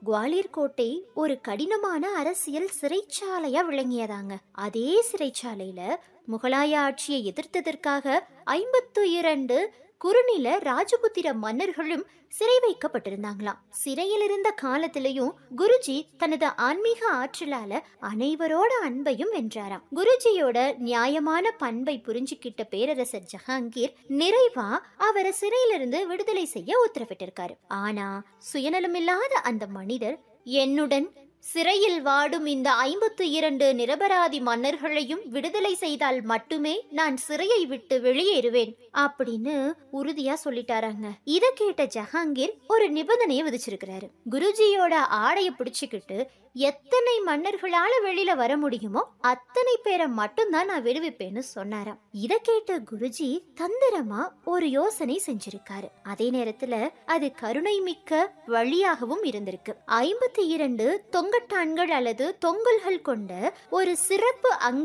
குவாலியர் கோட்டை ஒரு கடினமான அரசியல் சிறைச்சாலையா விளங்கியதாங்க அதே சிறைச்சாலையில முகலாய ஆட்சியை எதிர்த்ததற்காக ஐம்பத்து இரண்டு குறுநில ராஜபுத்திர மன்னர்களும் சிறை வைக்கப்பட்டிருந்தாங்களாம் சிறையில் இருந்த காலத்திலையும் குருஜி தனது ஆன்மீக ஆற்றலால அனைவரோட அன்பையும் வென்றாராம் குருஜியோட நியாயமான பண்பை புரிஞ்சுக்கிட்ட பேரரசர் ஜஹாங்கீர் நிறைவா அவரை சிறையிலிருந்து விடுதலை செய்ய உத்தரவிட்டிருக்காரு ஆனா சுயநலமில்லாத அந்த மனிதர் என்னுடன் சிறையில் வாடும் இந்த ஐம்பத்து இரண்டு நிரபராதி மன்னர்களையும் விடுதலை செய்தால் மட்டுமே நான் சிறையை விட்டு வெளியேறுவேன் அப்படின்னு உறுதியா சொல்லிட்டாராங்க இத கேட்ட ஜஹாங்கீர் ஒரு நிபந்தனையை விதிச்சிருக்கிறாரு குருஜியோட ஆடைய பிடிச்சுக்கிட்டு எத்தனை மன்னர்களால வெளியில வர முடியுமோ அத்தனை பேரை மட்டும்தான் நான் விடுவிப்பேன்னு சொன்னாராம் இத கேட்ட குருஜி தந்திரமா ஒரு யோசனை செஞ்சிருக்காரு அதே நேரத்துல அது கருணை மிக்க வழியாகவும் இருந்திருக்கு ஐம்பத்தி இரண்டு தொங்கட்டான்கள் அல்லது தொங்கல்கள் கொண்ட ஒரு சிறப்பு அங்க